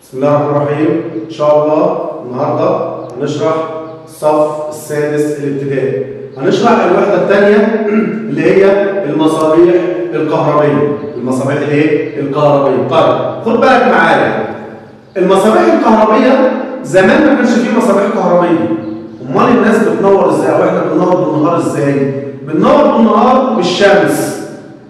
بسم الله الرحمن الرحيم ان شاء الله النهارده هنشرح الصف السادس الابتدائي هنشرح الوحده الثانيه اللي هي المصابيح الكهربائيه المصابيح الايه الكهربائيه طيب خد بالك معايا المصابيح الكهربائيه زمان ما كانش فيه مصابيح كهربائيه امال الناس بتنور ازاي او احنا بننور بالنهار ازاي بننور بالنهار بالشمس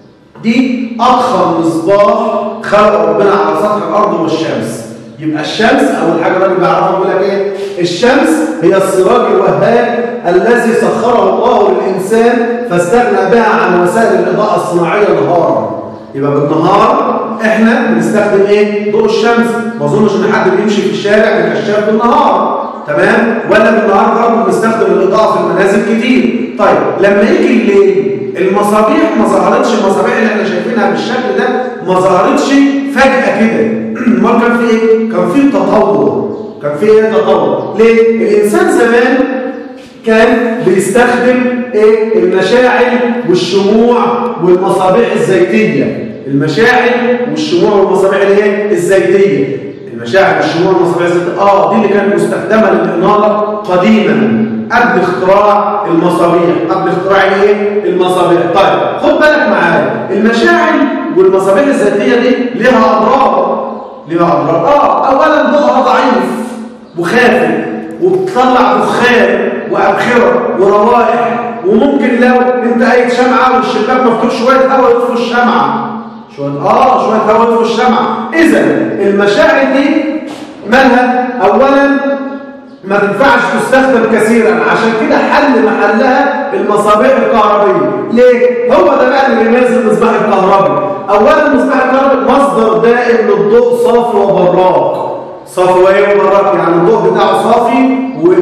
دي اضخم مصباح خلق ربنا على سطح الارض هو الشمس يبقى الشمس اول حاجه الراجل بيعرفها بيقول لك ايه الشمس هي السراج الوهاب الذي سخره الله للانسان فاستغنى بها عن وسائل الاضاءه الصناعيه نهارا يبقى بالنهار احنا بنستخدم ايه ضوء الشمس ما اظنش ان حد بيمشي في الشارع بكشاف بالنهار تمام ولا بالنهار برضه بنستخدم الاضاءه في المنازل كتير طيب لما يجي الليل المصابيح ما ظهرتش المصابيح اللي احنا شايفينها بالشكل ده ما ظهرتش فجأة كده امال كان في ايه؟ كان في تطور كان في ايه تطور ليه؟ الانسان زمان كان بيستخدم ايه المشاعل والشموع والمصابيح الزيتيه المشاعل والشموع والمصابيح اللي هي الزيتيه المشاعل والشموع والمصابيح الزيتيه اه دي اللي كانت مستخدمه للاناره قديما قبل اختراع المصابيح قبل اختراع الايه المصابيح طيب خد بالك معايا المشاعل والمصابيح الذاتيه دي ليها اضرار ليها اضرار اه اولا ضوءها ضعيف وخافت وبتطلع دخان وابخره وروائح وممكن لو انت قايد شمعه والشباك مفتوح شويه هواء يطفوا الشمعه شويه اه شويه هواء يطفوا الشمعه اذا المشاعل دي مالها اولا ما تنفعش تستخدم كثيرا عشان كده حل محلها المصابيح الكهربائيه ليه هو ده بقى اللي بيميز المصباح الكهربائي اولا المصباح الكهربائي مصدر دائم للضوء صافي وبراق صافي وايه وبراق يعني الضوء بتاعه صافي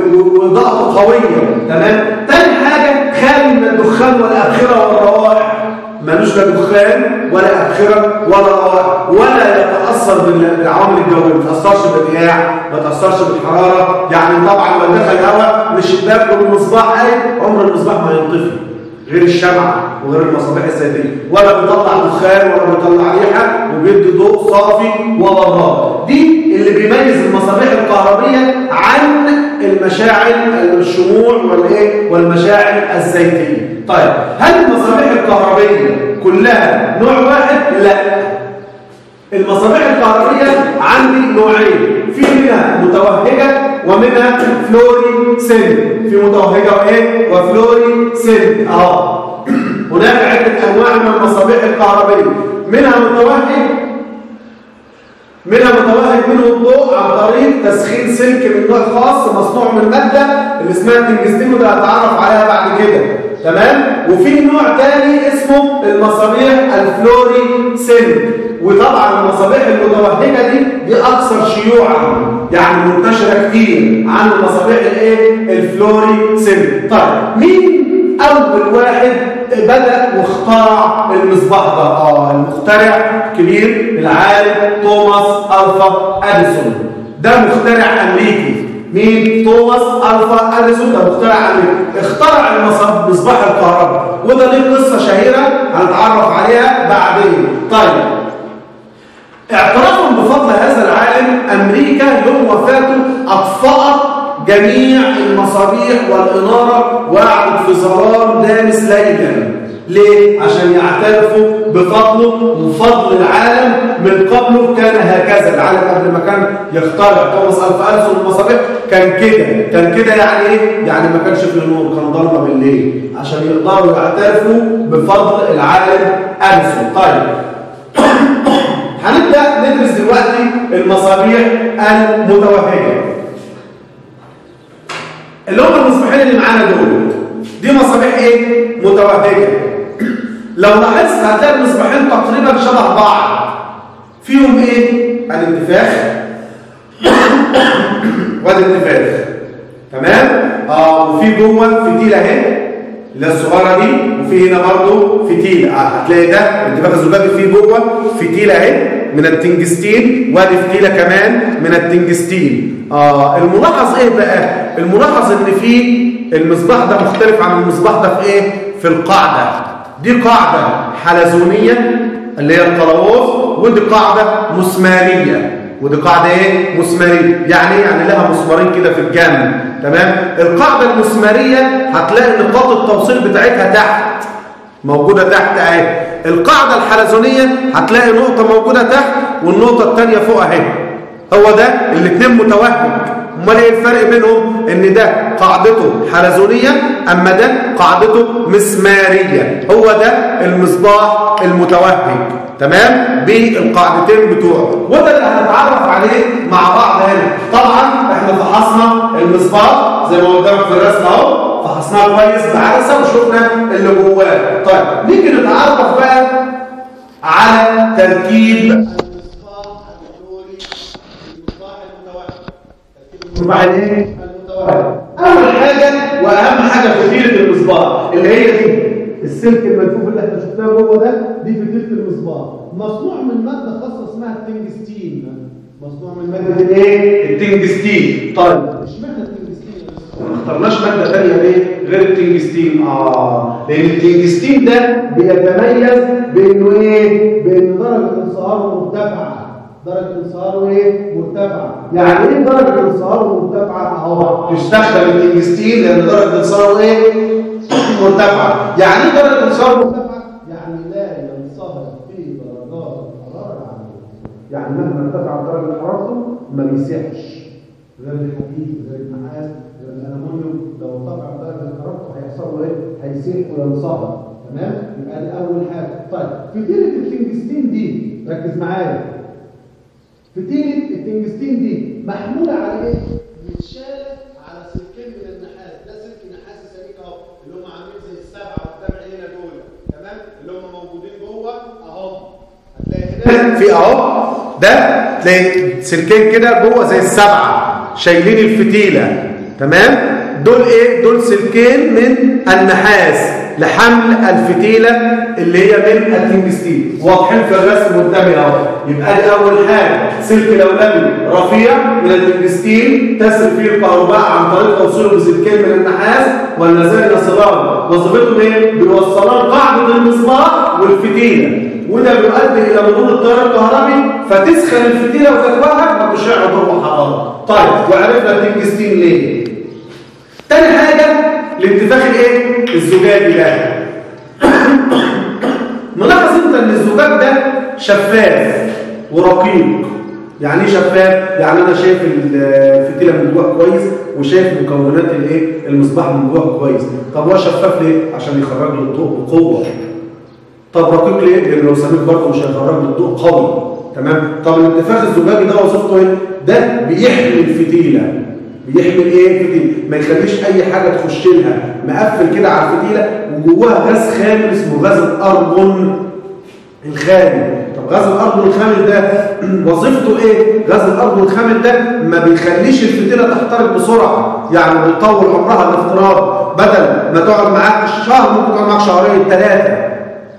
وضغطه قويه تمام تاني حاجه خالي من الدخان والابخره والروائح ملوش لا دخان ولا ابخره ولا روائح ولا يتاثر بالعوامل الجويه ما تاثرش بالرياح ما تاثرش بالحراره يعني طبعا لو دخل هواء من الشباك والمصباح قايم عمر المصباح ما ينطفي غير الشمعة وغير المصابيح الزيتية ولا بيطلع دخان ولا بيطلع ريحة وبيدي ضوء صافي وبراق دي اللي بيميز المصابيح الكهربية عن المشاعل الشموع والايه والمشاعل الزيتية طيب هل المصابيح الكهربية كلها نوع واحد؟ لا المصابيح الكهربية عندي نوعين في منها متوهجة ومنها فلوري سن في متوهجة وايه وفلوري سن اه هناك عدة انواع من المصابيح الكهربائية منها متوهج منها متوهج منه الضوء عن طريق تسخين سلك من نوع خاص مصنوع من مادة اللي اسمها التنجستين وده هتعرف عليها بعد كده تمام وفي نوع تاني اسمه المصابيح الفلوري سن وطبعا المصابيح المتوهجه دي دي اكثر شيوعا يعني منتشره كتير عن المصابيح الايه الفلوري سن طيب مين اول واحد بدا واخترع المصباح ده اه المخترع الكبير العالم توماس الفا اديسون ده مخترع امريكي مين توماس الفا اديسون ده مخترع امريكي اخترع المصباح الكهرباء وده ليه قصه شهيره هنتعرف عليها بعدين طيب اعترافا بفضل هذا العالم امريكا يوم وفاته اطفأت جميع المصابيح والاناره وقعدت في ظلام دامس ليلا ليه؟ عشان يعترفوا بفضله وفضل العالم من قبله كان هكذا العالم قبل ما كان يخترع توماس الفا اديسون المصابيح كان كده كان كده يعني ايه؟ يعني ما كانش فيه نور كان ضلمه بالليل عشان يقدروا يعترفوا بفضل العالم اديسون طيب هنبدأ ندرس دلوقتي المصابيح المتوهجة اللي هم المصباحين اللي معانا دول دي مصابيح ايه؟ متوهجة لو لاحظت هتلاقي المصباحين تقريبا شبه بعض فيهم ايه؟ الانتفاخ والانتفاخ تمام؟ اه وفي جوه فتيله اهي اللي هي الصغيره دي وفي هنا برضو فتيله آه هتلاقي ده الانتفاخ الزجاجي فيه جوه فتيله اهي من التنجستين وادي فتيله كمان من التنجستين اه الملاحظ ايه بقى الملاحظ ان في المصباح ده مختلف عن المصباح ده في ايه في القاعده دي قاعده حلزونيه اللي هي القلاووز ودي قاعده مسماريه ودي قاعده ايه مسماريه يعني ايه يعني لها مسمارين كده في الجنب تمام القاعده المسماريه هتلاقي نقاط التوصيل بتاعتها تحت موجوده تحت اهي القاعده الحلزونيه هتلاقي نقطه موجوده تحت والنقطه الثانيه فوق اهي هو ده الاثنين متوهج امال ايه الفرق بينهم ان ده قاعدته حلزونيه اما ده قاعدته مسماريه هو ده المصباح المتوهج تمام بالقاعدتين بتوعه وده اللي هنتعرف عليه مع بعض هنا طبعا احنا فحصنا المصباح زي ما قدامك في الرسم اهو فحصناه كويس بعدسه وشفنا اللي جواه طيب نيجي نتعرف بقى على تركيب المصباح الايه اول حاجه واهم حاجه في فتيله المصباح اللي هي دي السلك الملفوف اللي احنا شفناه جوه ده دي فتيله المصباح مصنوع من ماده خاصه اسمها التنجستين مصنوع من ماده الايه التنجستين طيب اشمعنى التنجستين ما اخترناش ماده ثانيه ليه غير التنجستين اه لان التنجستين ده بيتميز بانه ايه بان درجه انصهاره مرتفعه درجة انصهاره ايه؟ مرتفعة. يعني ايه درجة انصهاره مرتفعة؟ اهو تستخدم التنجستين لأن درجة انصهاره ايه؟ مرتفعة. يعني ايه درجة انصهاره مرتفعة؟ يعني لا ينصهر في درجات الحرارة العالية. يعني مهما ارتفعت درجة حرارته ما بيسيحش. غير الحديد غير النحاس غير الالومنيوم لو ارتفعت درجة حرارته هيحصل له ايه؟ هيسيح وينصهر. تمام؟ يبقى دي أول حاجة. طيب فتيلة التنجستين دي ركز معايا فتيلة التنجستين دي محمولة على ايه؟ متشالة على سلكين من النحاس، ده سلك نحاس سميك اهو اللي هم عاملين زي السبعة قدام عينينا دول، تمام؟ اللي هم موجودين جوه اهو. هتلاقي هنا في اهو ده تلاقي سلكين كده جوه زي السبعة شايلين الفتيلة، تمام؟ دول ايه؟ دول سلكين من النحاس لحمل الفتيلة اللي هي من التنجستين واضحين في الرسم قدامي اهو يبقى دي اول حاجه سلك لولبي رفيع من التنجستين تسري فيه الكهرباء عن طريق توصيله بسلكين من النحاس واللذان يصلان وظيفتهم ايه بيوصلان قاعده المصباح والفتيله وده بيؤدي الى مرور التيار الكهربي فتسخن الفتيله وتتوهج وتشع ضوء وحراره طيب وعرفنا التنجستين ليه تاني حاجه الانتفاخ الايه الزجاجي ده ملاحظ انت ان الزجاج ده شفاف ورقيق يعني ايه شفاف يعني انا شايف الفتيله من جوه كويس وشايف مكونات الايه المصباح من جوه كويس طب هو شفاف ليه عشان يخرج لي الضوء بقوه طب رقيق ليه لان لو سميك برضه مش هيخرج لي الضوء قوي تمام طب الانتفاخ الزجاجي ده وظيفته ايه ده بيحمي الفتيله بيحمل ايه الفتيله ما يخليش اي حاجه تخش لها مقفل كده على الفتيله وجواها غاز خام اسمه غاز الارجون الخامل طب غاز الارجون الخامل ده وظيفته ايه غاز الارجون الخامل ده ما بيخليش الفتيله تحترق بسرعه يعني بيطول عمرها الافتراض بدل ما تقعد معاك شهر ممكن تقعد معاك شهرين ثلاثه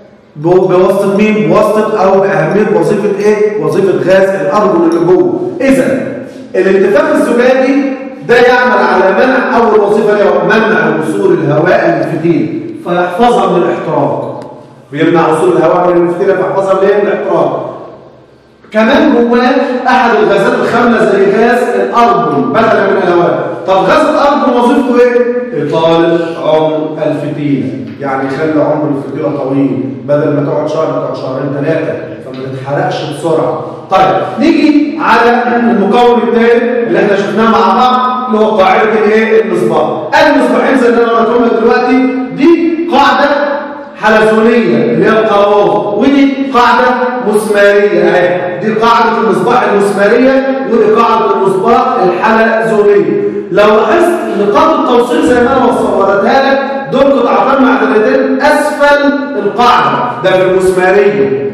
بواسطه مين بواسطه او باهميه وظيفه ايه وظيفه غاز الارجون اللي جوه اذا الانتفاخ الزجاجي ده يعمل على منع اول وظيفه له منع وصول الهواء للفتيل فيحفظها من الاحتراق بيمنع وصول الهواء من الفتيله فيحفظها من الاحتراق كمان جواه احد الغازات الخامله زي غاز الارجون بدلا من الهواء طب غاز الارجون وظيفته ايه اطاله عمر الفتيله يعني يخلي عمر الفتيله طويل بدل ما تقعد شهر تقعد شهرين ثلاثه فما تتحرقش بسرعه طيب نيجي على المكون الثاني اللي احنا شفناه مع بعض اللي هو قاعده الايه المصباح المصباحين زي اللي انا قلتهم لك دلوقتي دي قاعده حلزونيه اللي هي القراوات ودي قاعده مسماريه اهي دي قاعده المصباح المسماريه ودي قاعده المصباح الحلزونيه لو لاحظت نقاط التوصيل زي ما انا وصورتها لك دول قطعتين معدنيتين اسفل القاعده ده في المسماريه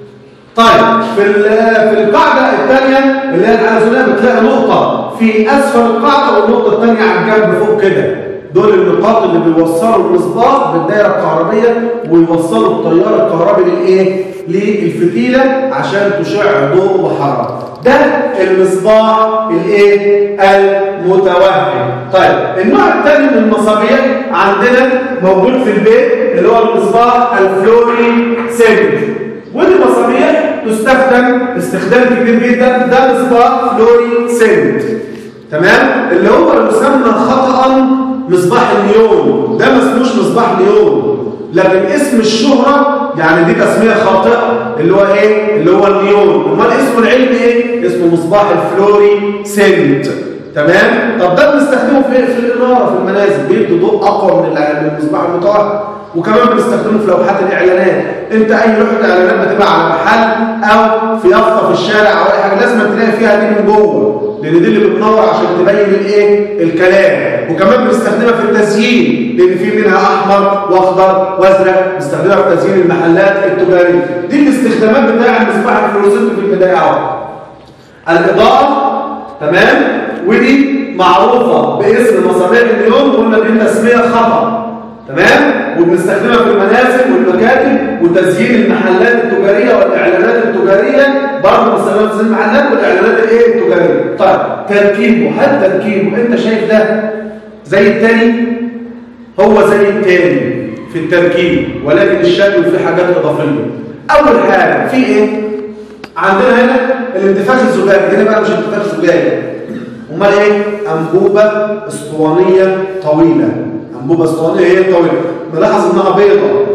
طيب في في القاعده الثانيه اللي هي الحلزونيه بتلاقي نقطه في اسفل القاعده والنقطه الثانيه على الجنب فوق كده دول النقاط اللي بيوصلوا المصباح بالدائره الكهربيه ويوصلوا التيار الكهربي للايه للفتيله عشان تشع ضوء وحراره ده المصباح الايه المتوهج طيب النوع الثاني من المصابيح عندنا موجود في البيت اللي هو المصباح الفلوري سيلد ودي مصابيح تستخدم استخدام كبير جدا ده مصباح فلوريسنت تمام اللي هو يسمى خطأ مصباح النيون ده ما اسموش مصباح نيون لكن اسم الشهرة يعني دي تسمية خاطئة اللي هو ايه اللي هو النيون امال اسمه العلمي ايه اسمه مصباح الفلوريسنت تمام طب ده بنستخدمه في في الاناره في المنازل بيدي ضوء اقوى من من المصباح المتوحد وكمان بنستخدمه في لوحات الاعلانات انت اي لوحه اعلانات بتبقى على محل او في يافطه في الشارع او اي حاجه لازم تلاقي فيها دي من جوه لان دي اللي بتنور عشان تبين الايه الكلام وكمان بنستخدمها في التزيين لان في منها احمر واخضر وازرق بنستخدمها في تزيين المحلات التجاريه دي الاستخدامات بتاع المصباح الفلوروسنت في البدايه اهو الاضاءه تمام ودي معروفة باسم مصابيح اليوم قلنا دي تسمية خطأ تمام وبنستخدمها في المنازل والمكاتب وتزيين المحلات التجارية والإعلانات التجارية برضه بنستخدمها في تزيين المحلات والإعلانات الايه التجارية طيب تركيبه هل تركيبه انت شايف ده زي التاني هو زي التاني في التركيب ولكن الشكل فيه حاجات إضافية أول حاجة في ايه عندنا هنا الانتفاخ الزجاجي هنا بقى مش انتفاخ زجاجي امال ايه انبوبه اسطوانيه طويله انبوبه اسطوانيه هي طويله نلاحظ انها بيضه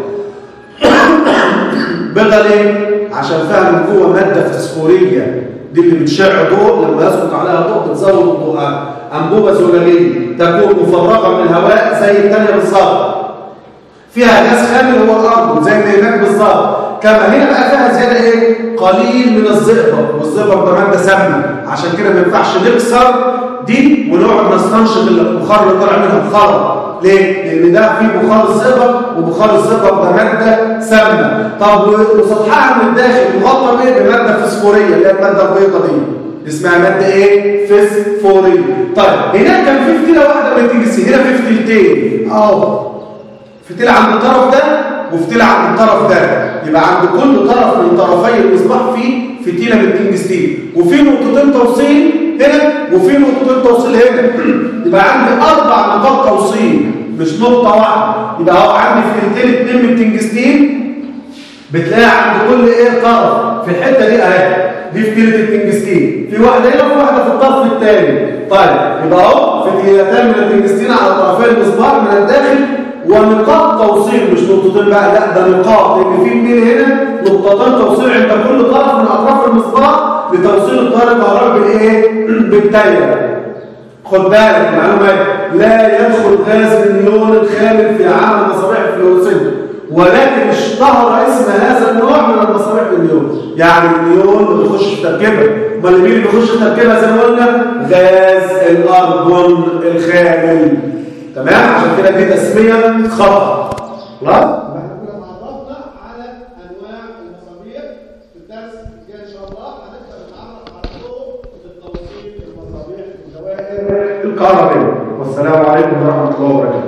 بيضه ليه عشان فيها من جوه ماده فسفوريه دي اللي بتشع ضوء لما يسقط عليها ضوء بتزود الضوء انبوبه زجاجيه تكون مفرغه من الهواء زي الثانيه بالظبط فيها غاز خامل هو الارض زي ما هناك بالظبط كما هنا بقى فيها زياده ايه قليل من الزئبق والزئبق ده ماده سامه عشان كده ما ينفعش نكسر دي ونقعد نستنشق البخار اللي طالع منها الخرق ليه لان ده فيه بخار الزئبق وبخار الزئبق ده ماده سامه طب وسطحها من الداخل مغطى بايه بماده فسفوريه اللي هي الماده البيضاء دي اسمها ماده ايه فسفوريه طيب هناك كان في فتيله واحده من تنجسي هنا في فتيلتين اه فتيله عند الطرف ده وفتيله عند الطرف ده يبقى عند كل طرف من طرفي المصباح فيه فتيله من تنجستين وفي نقطتين توصيل هنا وفي نقطتين توصيل هنا يبقى عندي اربع نقاط توصيل مش نقطه واحده يبقى هو عندي فتيلتين اتنين من تنجستين بتلاقي عند كل ايه طرف في الحته دي اهي دي فتيله التنجستين في واحده هنا وفي واحده في الطرف الثاني طيب يبقى اهو فتيلتان من التنجستين على طرفي المصباح من الداخل ونقاط توصيل مش نقطتين بقى لا ده نقاط لان في اثنين هنا نقطتين توصيل عند كل طرف من اطراف المصباح لتوصيل التيار الكهربائي بالايه بالتاير خد بالك معلومات لا يدخل غاز النيون الخامل في عالم مصابيح الفلوروسنت ولكن اشتهر اسم هذا النوع من المصابيح النيون يعني النيون ما بيخش في تركيبه امال مين اللي بيخش في تركيبه زي ما قلنا غاز الارجون الخامل تمام عشان كده دي تسميه خطا خلاص احنا كنا تعرفنا على انواع المصابيح في الدرس الجاي ان شاء الله هنبدا نتعرف على طرق التوصيل المصابيح الدوائر الكهربائيه والسلام عليكم ورحمه الله وبركاته